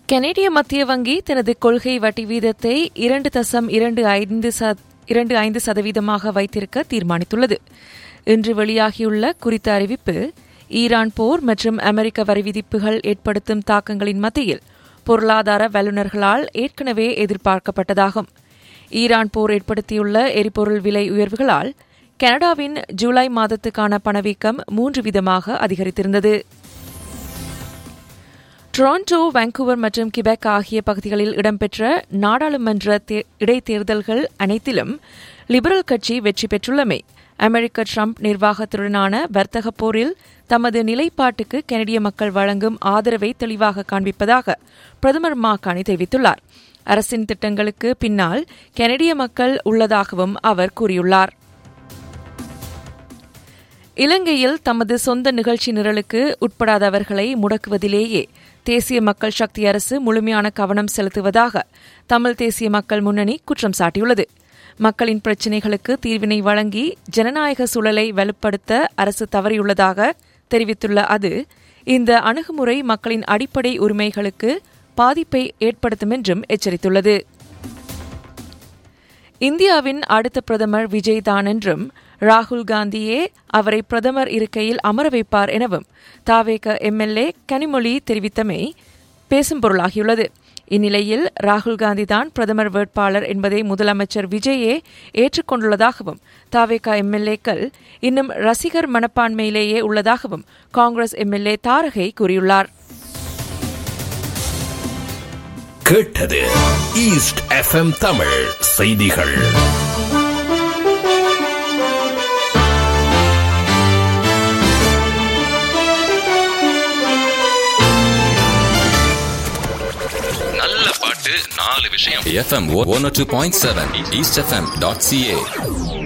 கனேடிய மத்திய வங்கி தனது கொள்கை வட்டி வீதத்தை இரண்டு தசம் இரண்டு ஐந்து ச- இரண்டு ஐந்து சதவீதமாக வைத்திருக்க தீர்மானித்துள்ளது இன்று வெளியாகியுள்ள குறித்த அறிவிப்பு ஈரான் போர் மற்றும் அமெரிக்க வரி விதிப்புகள் ஏற்படுத்தும் தாக்கங்களின் மத்தியில் பொருளாதார வல்லுநர்களால் ஏற்கனவே எதிர்பார்க்கப்பட்டதாகும் ஈரான் போர் ஏற்படுத்தியுள்ள எரிபொருள் விலை உயர்வுகளால் கனடாவின் ஜூலை மாதத்துக்கான பணவீக்கம் மூன்று விதமாக அதிகரித்திருந்தது டொரண்டோ வாncouver மற்றும் கிபெக் ஆகிய பகுதிகளில் இடம்பெற்ற நாடாளுமன்ற தே- இடைத்தேர்தல்கள் அனைத்திலும் லிபரல் கட்சி வெற்றி பெற்றுள்ளமை அமெரிக்க ட்ரம்ப் நிர்வாகத்துடனான வர்த்தக போரில் தமது நிலைப்பாட்டுக்கு கனடிய மக்கள் வழங்கும் ஆதரவை தெளிவாக காண்பிப்பதாக பிரதமர் மாகாணி தெரிவித்துள்ளார் அரசின் திட்டங்களுக்கு பின்னால் கனடிய மக்கள் உள்ளதாகவும் அவர் கூறியுள்ளார் இலங்கையில் தமது சொந்த நிகழ்ச்சி நிரலுக்கு உட்படாதவர்களை முடக்குவதிலேயே தேசிய மக்கள் சக்தி அரசு முழுமையான கவனம் செலுத்துவதாக தமிழ் தேசிய மக்கள் முன்னணி குற்றம் சாட்டியுள்ளது மக்களின் பிரச்சினைகளுக்கு தீர்வினை வழங்கி ஜனநாயக சூழலை வலுப்படுத்த அரசு தவறியுள்ளதாக தெரிவித்துள்ள அது இந்த அணுகுமுறை மக்களின் அடிப்படை உரிமைகளுக்கு பாதிப்பை ஏற்படுத்தும் என்றும் எச்சரித்துள்ளது இந்தியாவின் அடுத்த பிரதமர் விஜய் தான் என்றும் ராகுல் காந்தியே அவரை பிரதமர் இருக்கையில் அமர வைப்பார் எனவும் தாவேக எம்எல்ஏ கனிமொழி தெரிவித்தமை பேசும் பொருளாகியுள்ளது இந்நிலையில் ராகுல் காந்தி தான் பிரதமர் வேட்பாளர் என்பதை முதலமைச்சர் விஜயே ஏற்றுக்கொண்டுள்ளதாகவும் தாவேகா எம்எல்ஏக்கள் இன்னும் ரசிகர் மனப்பான்மையிலேயே உள்ளதாகவும் காங்கிரஸ் எம்எல்ஏ தாரகை கூறியுள்ளார் கேட்டது ஈஸ்ட் எஃப்எம் தமிழ் செய்திகள் நல்ல பாட்டு நாலு விஷயம் FM 102.7 eastfm.ca